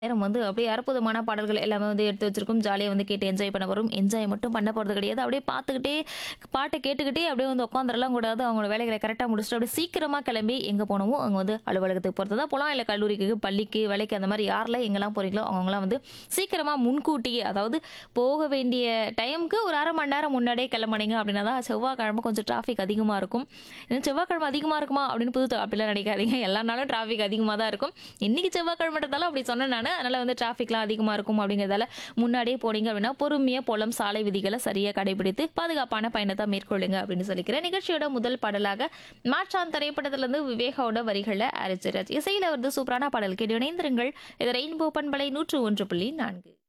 நேரம் வந்து அப்படியே அற்புதமான பாடல்கள் எல்லாமே வந்து எடுத்து வச்சிருக்கோம் ஜாலியாக வந்து கேட்டு என்ஜாய் பண்ண போகிறோம் என்ஜாய் மட்டும் பண்ண போகிறது கிடையாது அப்படியே பார்த்துக்கிட்டே பாட்டை கேட்டுக்கிட்டே அப்படியே வந்து உட்காந்துடலாம் கூடாது அவங்களோட வேலைகளை கரெக்டாக முடிச்சுட்டு அப்படியே சீக்கிரமாக கிளம்பி எங்கே போனோமோ அங்கே வந்து அலுவலகத்துக்கு போகிறது தான் போகலாம் இல்லை கல்லூரிக்கு பள்ளிக்கு வேலைக்கு அந்த மாதிரி யாரெல்லாம் எங்கெல்லாம் போகிறீங்களோ அவங்களாம் வந்து சீக்கிரமாக முன்கூட்டியே அதாவது போக வேண்டிய டைமுக்கு ஒரு அரை மணி நேரம் முன்னாடியே கிளம்புனீங்க அப்படின்னா தான் செவ்வாய்க்கிழமை கொஞ்சம் டிராஃபிக் அதிகமாக இருக்கும் இன்னும் செவ்வாய்க்கிழமை அதிகமாக இருக்குமா அப்படின்னு புது அப்படிலாம் நினைக்காதீங்க எல்லா நாளும் டிராஃபிக் அதிகமாக தான் இருக்கும் இன்னைக்கு செவ்வாய்க்கிழமைன்றதால அப்படி சொன்னேன் நான் அதனால் வந்து டிராஃபிக்லாம் அதிகமாக இருக்கும் அப்படிங்கிறதால முன்னாடியே போனீங்க அப்படின்னா பொறுமையாக போலம் சாலை விதிகளை சரியாக கடைபிடித்து பாதுகாப்பான பயணத்தை மேற்கொள்ளுங்க அப்படின்னு சொல்லிக்கிறேன் நிகழ்ச்சியோட முதல் பாடலாக மாற்றான் திரைப்படத்திலிருந்து விவேகாவோட வரிகளை அரிச்சிராஜ் இசையில் வந்து சூப்பரான பாடல் கேட்டு இணைந்திருங்கள் இது ரெயின்போ பண்பலை நூற்று ஒன்று புள்ளி நான்கு